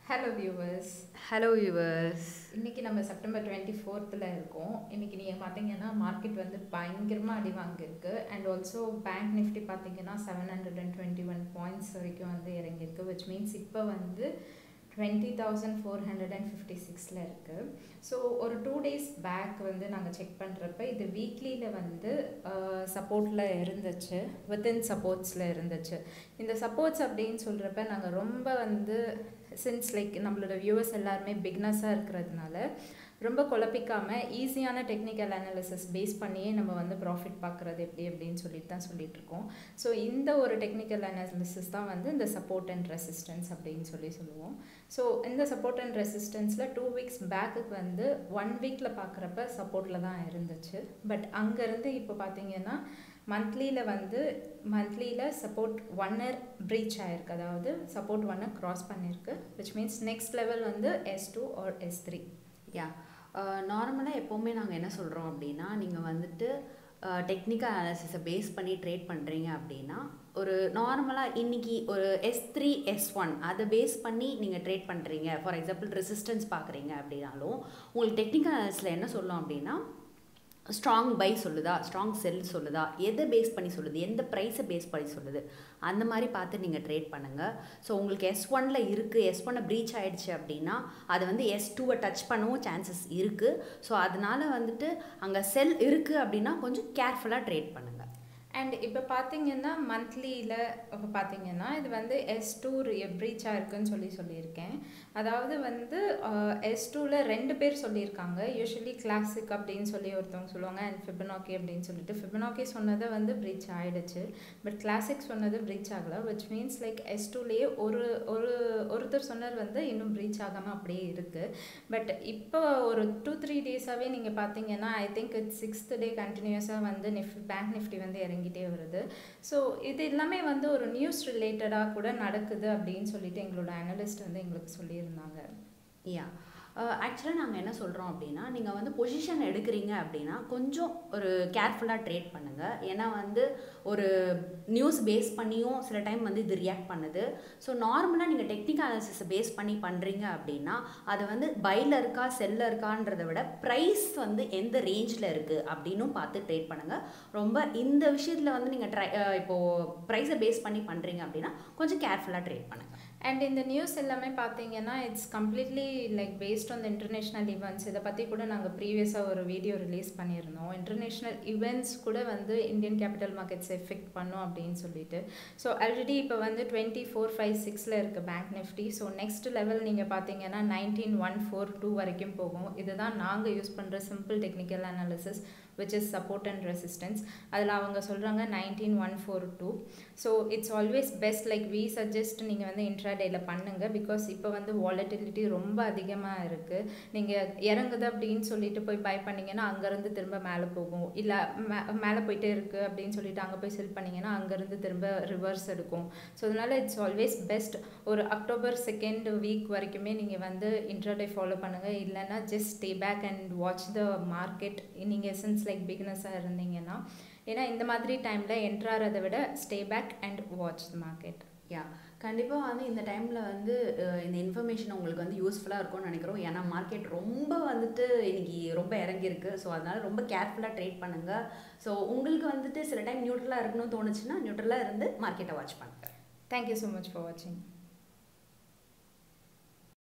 hello viewers hello viewers இன்னைக்கு நம்ம September twenty ஃபோர்த்தில் இருக்கோம் இன்னைக்கு நீங்கள் பார்த்தீங்கன்னா மார்க்கெட் வந்து பயங்கரமாக அடி வாங்கியிருக்கு அண்ட் ஆல்சோ பேங்க் நிஃப்டி பார்த்தீங்கன்னா seven hundred and twenty one points வரைக்கும் வந்து இறங்கியிருக்கு விச் மீன்ஸ் இப்போ வந்து twenty thousand four hundred and fifty சிக்ஸில் இருக்குது ஸோ ஒரு டூ டேஸ் பேக் வந்து நாங்கள் செக் பண்ணுறப்ப இது வீக்லியில் வந்து சப்போர்ட்டில் இருந்துச்சு வித்தின் சப்போர்ட்ஸில் இருந்துச்சு இந்த சப்போர்ட்ஸ் அப்படின்னு சொல்கிறப்ப நாங்கள் ரொம்ப வந்து சின்ஸ் லைக் நம்மளோட வியூவர்ஸ் எல்லாருமே பிக்னஸாக இருக்கிறதுனால ரொம்ப குழப்பிக்காமல் ஈஸியான டெக்னிக்கல் அனாலிசிஸ் பேஸ் பண்ணியே நம்ம வந்து ப்ராஃபிட் பார்க்குறது எப்படி அப்படின்னு சொல்லிட்டு தான் சொல்லிட்டு இருக்கோம் ஸோ இந்த ஒரு டெக்னிக்கல் அனாலிசிஸ் தான் வந்து இந்த சப்போர்ட் அண்ட் ரெசிஸ்டன்ஸ் அப்படின்னு சொல்லி சொல்லுவோம் ஸோ இந்த சப்போர்ட் அண்ட் ரெசிஸ்டன்ஸில் டூ வீக்ஸ் பேக்குக்கு வந்து ஒன் வீக்கில் பார்க்குறப்ப சப்போர்ட்டில் தான் இருந்துச்சு பட் அங்கேருந்து இப்போ பார்த்தீங்கன்னா மந்த்லியில் வந்து மந்த்லியில் சப்போர்ட் ஒன் இயர் ப்ரீச் ஆயிருக்கு அதாவது சப்போர்ட் ஒன்னை க்ராஸ் பண்ணியிருக்கு விச் மீன்ஸ் நெக்ஸ்ட் லெவல் வந்து S two R S three yeah நார்மலாக எப்போவுமே நாங்கள் என்ன சொல்கிறோம் அப்படின்னா நீங்கள் வந்துட்டு டெக்னிக்கல் அனாலிசிஸை பேஸ் பண்ணி ட்ரேட் பண்ணுறீங்க அப்படின்னா ஒரு நார்மலாக இன்றைக்கி ஒரு எஸ் த்ரீ எஸ் ஒன் அதை பேஸ் பண்ணி நீங்கள் ட்ரேட் பண்ணுறீங்க ஃபார் எக்ஸாம்பிள் ரெசிஸ்டன்ஸ் பார்க்குறீங்க அப்படின்னாலும் உங்களுக்கு டெக்னிக்கல் அனாலிசிஸில் என்ன சொல்லும் அப்படின்னா ஸ்ட்ராங் பை சொல்லுதா ஸ்ட்ராங் செல் சொல்லுதா எதை பேஸ் பண்ணி சொல்லுது எந்த ப்ரைஸை பேஸ் பண்ணி சொல்லுது அந்த மாதிரி பார்த்து நீங்கள் ட்ரேட் பண்ணுங்கள் ஸோ உங்களுக்கு எஸ் ஒனில் இருக்குது எஸ் ஒன்னை ப்ரீச் ஆகிடுச்சு அப்படின்னா அது வந்து எஸ் டூவை டச் பண்ணவும் சான்சஸ் இருக்குது ஸோ அதனால் வந்துட்டு அங்கே செல் இருக்குது அப்படின்னா கொஞ்சம் கேர்ஃபுல்லாக ட்ரேட் பண்ணுங்கள் அண்ட் இப்போ பார்த்தீங்கன்னா மந்த்லியில் இப்போ பார்த்தீங்கன்னா இது வந்து எஸ் டூ ப்ரீச் ஆயிருக்குன்னு சொல்லி சொல்லியிருக்கேன் அதாவது வந்து எஸ் டூவில் ரெண்டு பேர் சொல்லியிருக்காங்க யூஸ்வலி கிளாசிக் அப்படின்னு சொல்லி ஒருத்தவங்க சொல்லுவாங்க அண்ட் ஃபிபனாக்கி அப்படின்னு சொல்லிட்டு ஃபிபனாக்கி சொன்னதை வந்து ப்ரீச் ஆகிடுச்சு பட் கிளாசிக் சொன்னது ப்ரீச் ஆகலை விச் மீன்ஸ் லைக் எஸ் டூலேயே ஒரு ஒரு ஒருத்தர் சொன்னது வந்து இன்னும் ப்ரீச் ஆகாமல் அப்படியே இருக்குது பட் இப்போ ஒரு டூ த்ரீ டேஸாகவே நீங்கள் பார்த்தீங்கன்னா I think it's sixth day கண்டினியூஸாக வந்து நிஃப்டி பேங்க் நிஃப்டி வந்து இறங்கி இறங்கிட்டே வருது ஸோ இது எல்லாமே வந்து ஒரு நியூஸ் ரிலேட்டடாக கூட நடக்குது அப்படின்னு சொல்லிட்டு எங்களோட அனலிஸ்ட் வந்து எங்களுக்கு சொல்லியிருந்தாங்க யா ஆக்சுவலாக நாங்கள் என்ன சொல்கிறோம் அப்படின்னா நீங்கள் வந்து பொசிஷன் எடுக்கிறீங்க அப்படின்னா கொஞ்சம் ஒரு கேர்ஃபுல்லாக ட்ரேட் பண்ணுங்கள் ஏன்னா வந்து ஒரு நியூஸ் பேஸ் பண்ணியும் சில டைம் வந்து இது ரியாக்ட் பண்ணுது ஸோ நார்மலாக நீங்கள் டெக்னிக்கல் அனாலிசிஸை பேஸ் பண்ணி பண்ணுறீங்க அப்படின்னா அது வந்து பையில் இருக்கா செல்லில் இருக்கான்றதை விட ப்ரைஸ் வந்து எந்த ரேஞ்சில் இருக்குது அப்படின்னும் பார்த்து ட்ரேட் பண்ணுங்கள் ரொம்ப இந்த விஷயத்தில் வந்து நீங்கள் ட்ரை இப்போது ப்ரைஸை பேஸ் பண்ணி பண்ணுறீங்க அப்படின்னா கொஞ்சம் கேர்ஃபுல்லாக ட்ரேட் பண்ணுங்கள் அண்ட் இந்த நியூஸ் எல்லாமே பார்த்தீங்கன்னா it's completely like based on the international events இதை பற்றி கூட நாங்கள் ப்ரீவியஸாக ஒரு வீடியோ ரிலீஸ் பண்ணியிருந்தோம் இன்டர்நேஷ்னல் ஈவெண்ட்ஸ் கூட வந்து இந்தியன் கேபிட்டல் மார்க்கெட்ஸ் எஃபெக்ட் பண்ணும் அப்படின்னு சொல்லிட்டு ஸோ ஆல்ரெடி இப்போ வந்து டுவெண்ட்டி ஃபோர் ஃபைவ் சிக்ஸில் இருக்குது bank Nifty so next level நீங்கள் பார்த்தீங்கன்னா நைன்டீன் ஒன் ஃபோர் டூ வரைக்கும் போகும் இதுதான் நாங்கள் யூஸ் பண்ணுற simple technical analysis which is support and resistance அதில் அவங்க சொல்கிறாங்க nineteen one four two so it's always best like we suggest நீங்கள் வந்து இன்ட்ராடேயில் பண்ணுங்கள் பிகாஸ் இப்போ வந்து வாலட்டிலிட்டி ரொம்ப அதிகமாக இருக்குது நீங்கள் இறங்குது அப்படின்னு சொல்லிட்டு போய் பை பண்ணிங்கன்னா அங்கேருந்து திரும்ப மேலே போகும் இல்லை மே மேலே போயிட்டே இருக்குது அப்படின்னு சொல்லிட்டு அங்கே போய் செல் பண்ணிங்கன்னா அங்கேருந்து திரும்ப ரிவர்ஸ் எடுக்கும் ஸோ அதனால் இட்ஸ் ஆல்வேஸ் பெஸ்ட் ஒரு அக்டோபர் செகண்ட் வீக் வரைக்குமே நீங்கள் வந்து இன்ட்ராடே ஃபாலோ பண்ணுங்கள் இல்லைன்னா just stay back and watch the market நீங்கள் எசன்ஸ் லைக் பிகினஸாக இருந்தீங்கன்னா ஏன்னா இந்த மாதிரி டைமில் என்ட்ராறதை விட stay back and watch the market yeah கண்டிப்பாக வந்து இந்த டைமில் வந்து இந்த இன்ஃபர்மேஷன் உங்களுக்கு வந்து யூஸ்ஃபுல்லாக இருக்கும்னு நினைக்கிறோம் ஏன்னா மார்க்கெட் ரொம்ப வந்துட்டு இன்னைக்கு ரொம்ப இறங்கியிருக்கு ஸோ அதனால் ரொம்ப கேர்ஃபுல்லாக ட்ரேட் பண்ணுங்கள் ஸோ உங்களுக்கு வந்துட்டு சில டைம் நியூட்ரலாக இருக்கணும்னு தோணுச்சுன்னா நியூட்ரலாக இருந்து மார்க்கெட்டை வாட்ச் பண்ணுங்கள் தேங்க்யூ ஸோ மச் ஃபார் வாட்சிங்